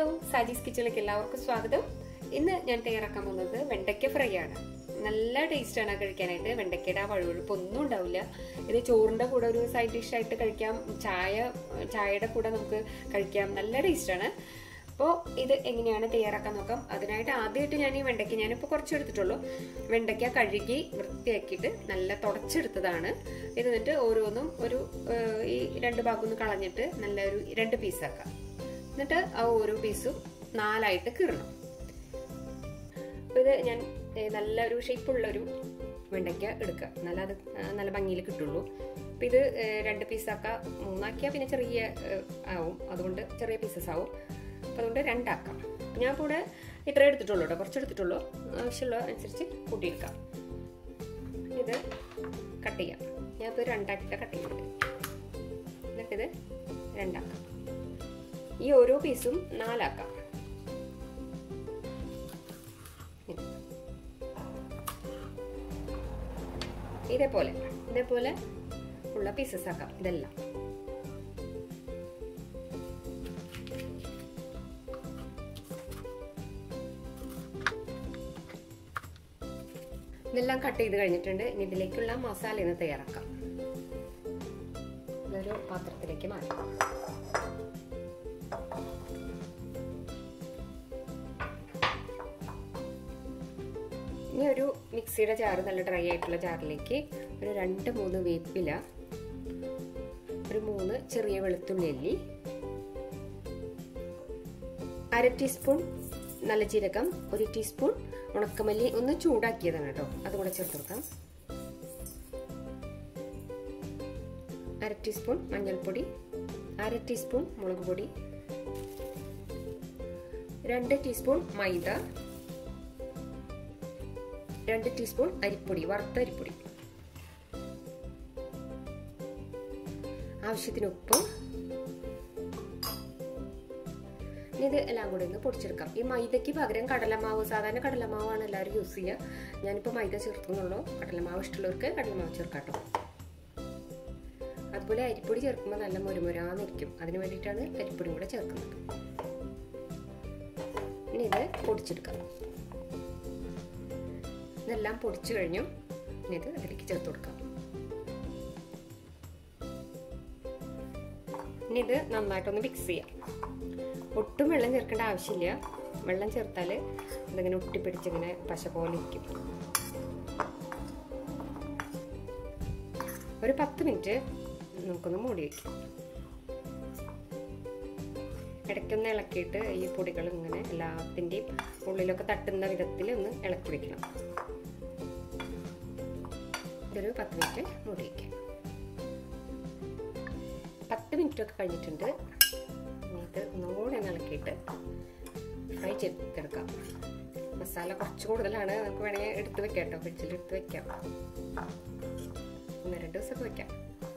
സാജീസ് കിച്ചണിലേക്ക് എല്ലാവർക്കും സ്വാഗതം ഇന്ന് ഞാൻ തയ്യാറാക്കാൻ പോകുന്നത് വെണ്ടയ്ക്ക ഫ്രൈ ആണ് നല്ല ടേസ്റ്റ് ആണ് കഴിക്കാനായിട്ട് വെണ്ടയ്ക്കയുടെ ആ വഴുവഴുപ്പ് ഒന്നും ഉണ്ടാവില്ല ഇത് ചോറിന്റെ കൂടെ ഒരു സൈഡ് ഡിഷ് ആയിട്ട് കഴിക്കാം ചായ ചായയുടെ കൂടെ നമുക്ക് കഴിക്കാം നല്ല ടേസ്റ്റ് ആണ് അപ്പോൾ ഇത് എങ്ങനെയാണ് തയ്യാറാക്കാൻ നോക്കാം അതിനായിട്ട് ആദ്യമായിട്ട് ഞാൻ ഈ വെണ്ടയ്ക്ക ഞാനിപ്പോൾ കുറച്ച് എടുത്തിട്ടുള്ളൂ വെണ്ടയ്ക്ക കഴുകി വൃത്തിയാക്കിയിട്ട് നല്ല തുടച്ചെടുത്തതാണ് ഇത് എന്നിട്ട് ഓരോന്നും ഒരു ഏഹ്, ഈ രണ്ട് ഭാഗം ഒന്ന് കളഞ്ഞിട്ട് നല്ല ഒരു രണ്ട് പീസാക്കാം എന്നിട്ട് ആ ഓരോ പീസും നാലായിട്ട് കീറണം അപ്പോൾ ഇത് ഞാൻ ഏഹ്, നല്ലൊരു ഷേപ്പുള്ളൊരു വെണ്ടയ്ക്ക എടുക്കുക നല്ല അത് ആ, നല്ല ഭംഗിയിൽ കിട്ടുള്ളൂ അപ്പം ഇത് ഏഹ്, രണ്ട് പീസാക്കാം മൂന്നാക്കിയാൽ പിന്നെ ചെറിയ ഏഹ്, ആവും അതുകൊണ്ട് ചെറിയ പീസസ് ആവും അപ്പം അതുകൊണ്ട് രണ്ടാക്കാം ഞാൻ ഇപ്പോൾ ഇവിടെ ഇത്ര എടുത്തിട്ടുള്ളൂ കേട്ടോ കുറച്ച് എടുത്തിട്ടുള്ളൂ ആവശ്യമുള്ള അനുസരിച്ച് കൂട്ടിയെടുക്കാം ഇത് കട്ട് ചെയ്യാം ഞാൻ ഇപ്പോൾ രണ്ടാക്കിയിട്ട് കട്ട് ചെയ്യുന്നുണ്ട് എന്നിട്ടിത് രണ്ടാക്കാം ഈ ഓരോ പീസും നാലാക്കാം ഇത്. ഇതേപോലെ ഇതേപോലെ ഉള്ള പീസസ് ആക്കാം ഇതെല്ലാം ഇതെല്ലാം കട്ട് ചെയ്ത് കഴിഞ്ഞിട്ടുണ്ട് ഇനി ഇതിലേക്കുള്ള മസാല ഇന്ന് തയ്യാറാക്കാം ഇതൊരു പാത്രത്തിലേക്ക് മാറ്റാം ഇനി ഒരു മിക്സിയുടെ ജാറ് നല്ല ഡ്രൈ ആയിട്ടുള്ള ജാറിലേക്ക് ഒരു രണ്ട് മൂന്ന് വേപ്പില ഒരു മൂന്ന് ചെറിയ വെളുത്തുള്ളി അല്ലി അര ടീസ്പൂൺ നല്ല ജീരകം ഒരു ടീസ്പൂൺ ഉണക്കമല്ലി ഒന്ന് ചൂടാക്കിയതാണ് കേട്ടോ അതും കൂടെ ചേർത്ത് കൊടുക്കാം അര ടീസ്പൂൺ മഞ്ഞൾപ്പൊടി അര ടീസ്പൂൺ മുളക് പൊടി രണ്ട് ടീസ്പൂൺ മൈദ രണ്ട് ടീസ്പൂൺ അരിപ്പൊടി വറുത്ത അരിപ്പൊടി ആവശ്യത്തിന് ഉപ്പ് ഇനി ഇത് എല്ലാം കൂടി ഒന്ന് പൊടിച്ചെടുക്കാം ഈ മൈദയ്ക്ക് പകരം കടലമാവ് സാധാരണ കടലമാവാണ് എല്ലാവരും യൂസ് ചെയ്യുക ഞാനിപ്പോൾ മൈദ ചേർക്കുന്നുള്ളൂ കടലമാവ് ഇഷ്ടമുള്ളവർക്ക് കടലമാവ് ചേർക്കാട്ടോ അതുപോലെ അരിപ്പൊടി ചേർക്കുമ്പോൾ നല്ല മുരുമുരാന്നിരിക്കും അതിന് വേണ്ടിയിട്ടാണ് അരിപ്പൊടിയും കൂടെ ചേർക്കുന്നത് ഇനി ഇത് പൊടിച്ചെടുക്കാം ഇതെല്ലാം പൊടിച്ചു കഴിഞ്ഞു ഇനി ഇത് അതിലേക്ക് ചേർത്ത് കൊടുക്കാം ഇനി ഇത് നന്നായിട്ടൊന്ന് മിക്സ് ചെയ്യാം ഒട്ടും വെള്ളം ചേർക്കേണ്ട ആവശ്യമില്ല വെള്ളം ചേർത്താൽ ഇതിങ്ങനെ ഒട്ടിപ്പിടിച്ചിങ്ങനെ പശ പോലെ ഇരിക്കും ഒരു പത്ത് മിനിറ്റ് നമുക്കൊന്ന് മൂടി വയ്ക്കാം ഇടയ്ക്കൊന്ന് ഇളക്കിയിട്ട് ഈ പൊടികൾ ഇങ്ങനെ എല്ലാത്തിൻ്റെയും ഉള്ളിലൊക്കെ തട്ടുന്ന വിധത്തിൽ ഒന്ന് ഇളക്കി വെക്കണം ഇതൊരു പത്ത് മിനിറ്റ് മൂടി വയ്ക്കാം പത്ത് മിനിറ്റ് ഒക്കെ കഴിഞ്ഞിട്ടുണ്ട് ഇനി ഇത് ഒന്നുകൂടെ ഒന്ന് ഇളക്കിയിട്ട് ഫ്രൈ ചെയ്തെടുക്കാം മസാല കുറച്ച് കൂടുതലാണ് നമുക്ക് വേണമെങ്കിൽ എടുത്ത് വെക്കാം കേട്ടോ ഫ്രിഡ്ജിൽ എടുത്ത് വെക്കാം ഒന്ന് രണ്ട് ദിവസമൊക്കെ വെക്കാം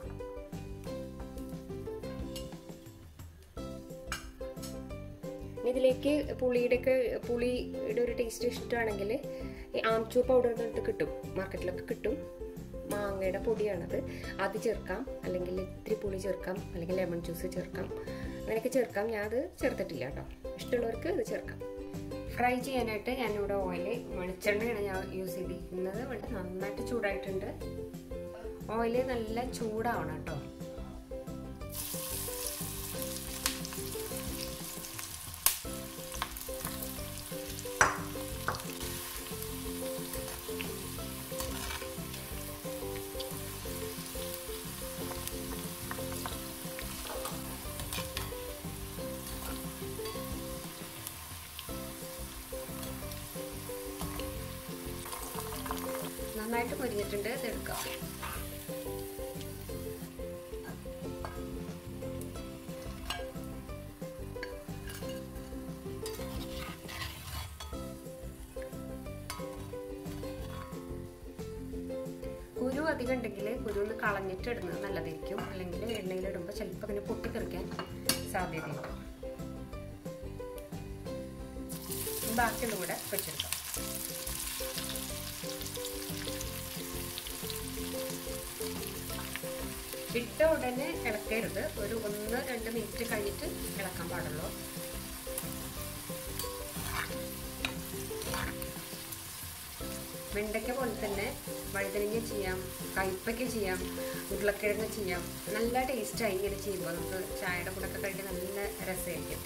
ഇനി ഇതിലേക്ക് പുളിയുടെ ഒക്കെ പുളിയുടെ ഒരു ടേസ്റ്റ് ഇഷ്ടമാണെങ്കിൽ ഈ ആംചൂർ പൗഡർ എന്നിട്ട് കിട്ടും മാർക്കറ്റിലൊക്കെ കിട്ടും മാങ്ങയുടെ പൊടിയാണത് അത് ചേർക്കാം അല്ലെങ്കിൽ ഇത്തിരി പുളി ചേർക്കാം അല്ലെങ്കിൽ ലെമൺ ജ്യൂസ് ചേർക്കാം അങ്ങനെയൊക്കെ ചേർക്കാം ഞാൻ അത് ചേർത്തിട്ടില്ല കേട്ടോ ഇഷ്ടമുള്ളവർക്ക് ഇത് ചേർക്കാം ഫ്രൈ ചെയ്യാനായിട്ട് ഞാനിവിടെ ഓയിൽ വെളിച്ചെണ്ണയാണ് ഞാൻ യൂസ് ചെയ്തിരിക്കുന്നത് വളരെ നന്നായിട്ട് ചൂടായിട്ടുണ്ട് ഓയിൽ നല്ല ചൂടാവണം കേട്ടോ നന്നായിട്ട് പൊരിഞ്ഞിട്ടുണ്ട് ഇത് എടുക്കാം കുരു അധികം ഉണ്ടെങ്കിൽ കുരു ഒന്ന് കളഞ്ഞിട്ട് ഇടുന്നത് നല്ലതായിരിക്കും അല്ലെങ്കിൽ എണ്ണയിലിടുമ്പോൾ ചിലപ്പോൾ ഇങ്ങനെ പൊട്ടിത്തെറിക്കാൻ സാധ്യതയുണ്ട് ബാക്കിയുള്ള കൂടെ വെച്ചെടുക്കാം ഇട്ട ഉടനെ ഇളക്കരുത് ഒരു ഒന്ന് രണ്ട് മിനിറ്റ് കഴിഞ്ഞിട്ട് ഇളക്കാൻ പാടുള്ളൂ വെണ്ടയ്ക്ക പോലെ തന്നെ വഴുതനങ്ങ ചെയ്യാം കയ്പ്പയ്ക്ക ചെയ്യാം ഉരുളക്കിഴങ്ങ് ചെയ്യാം നല്ല ടേസ്റ്റായി ഇങ്ങനെ ചെയ്യുമ്പോൾ നമുക്ക് ചായയുടെ കൂടെ ഒക്കെ കഴിക്കാൻ നല്ല രസമായിരിക്കും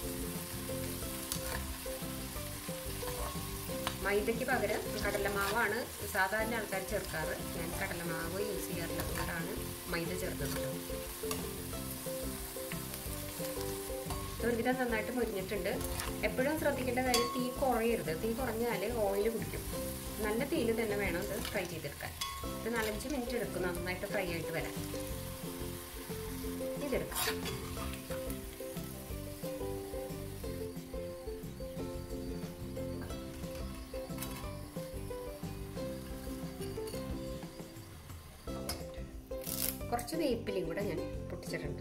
മൈദയ്ക്ക് പകരം കടലമാവാണ് സാധാരണ ആൾക്കാർ ചേർക്കാറ് ഞാൻ കടലമാവ് യൂസ് ചെയ്യാറില്ല അതുകൊണ്ടാണ് മൈദ ചേർത്തത് ഒരുവിധം നന്നായിട്ട് മുരിഞ്ഞിട്ടുണ്ട് എപ്പോഴും ശ്രദ്ധിക്കേണ്ട കാര്യം തീ കുറയരുത് തീ കുറഞ്ഞാൽ ഓയിൽ കുടിക്കും നല്ല തീയിൽ തന്നെ വേണം ഇത് ഫ്രൈ ചെയ്തെടുക്കാൻ ഇത് നാലഞ്ച് മിനിറ്റ് എടുക്കും നന്നായിട്ട് ഫ്രൈ ആയിട്ട് വരാൻ ഇതെടുക്കാം കുറച്ച് വേപ്പിലയും കൂടെ ഞാൻ പൊട്ടിച്ചിട്ടുണ്ട്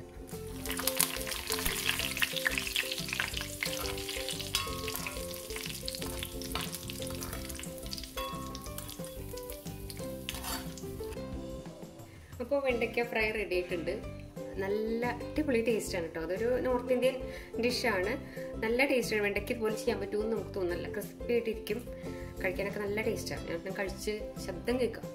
അപ്പോൾ വെണ്ടയ്ക്ക ഫ്രൈ റെഡി ആയിട്ടുണ്ട് നല്ല അടിപൊളി ടേസ്റ്റാണ് കേട്ടോ അതൊരു നോർത്ത് ഇന്ത്യൻ ഡിഷാണ് നല്ല ടേസ്റ്റാണ് വെണ്ടയ്ക്ക് ഇതുപോലെ ചെയ്യാൻ പറ്റുമെന്ന് നമുക്ക് തോന്നുന്നില്ല ക്രിസ്പി ആയിട്ടിരിക്കും കഴിക്കാനൊക്കെ നല്ല ടേസ്റ്റാണ് ഞാൻ കഴിച്ച് ശബ്ദം കേൾക്കാം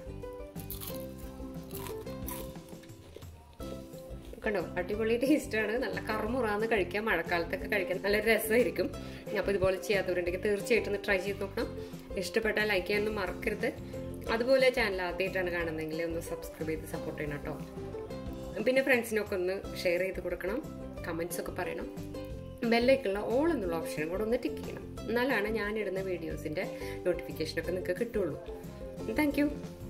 കണ്ടോ അടിപൊളി ടേസ്റ്റാണ് നല്ല കറുമുറാന്ന് കഴിക്കാം മഴക്കാലത്തൊക്കെ കഴിക്കാൻ നല്ല രസമായിരിക്കും അപ്പോൾ ഇതുപോലെ ചെയ്യാത്തവരുണ്ടെങ്കിൽ തീർച്ചയായിട്ടും ഒന്ന് ട്രൈ ചെയ്ത് നോക്കണം ഇഷ്ടപ്പെട്ടാൽ ലൈക്ക് ചെയ്യാനൊന്നും മറക്കരുത് അതുപോലെ ചാനൽ ആദ്യമായിട്ടാണ് കാണുന്നതെങ്കിൽ ഒന്ന് സബ്സ്ക്രൈബ് ചെയ്ത് സപ്പോർട്ട് ചെയ്യണം കേട്ടോ പിന്നെ ഫ്രണ്ട്സിനൊക്കെ ഒന്ന് ഷെയർ ചെയ്ത് കൊടുക്കണം കമൻസ് ഒക്കെ പറയണം ബെല്ലൈക്കുള്ള ഓൾ എന്നുള്ള ഓപ്ഷനും കൂടെ ഒന്ന് ടിക്ക് ചെയ്യണം എന്നാലാണ് ഞാനിടുന്ന വീഡിയോസിൻ്റെ നോട്ടിഫിക്കേഷനൊക്കെ നിങ്ങൾക്ക് കിട്ടുള്ളൂ താങ്ക്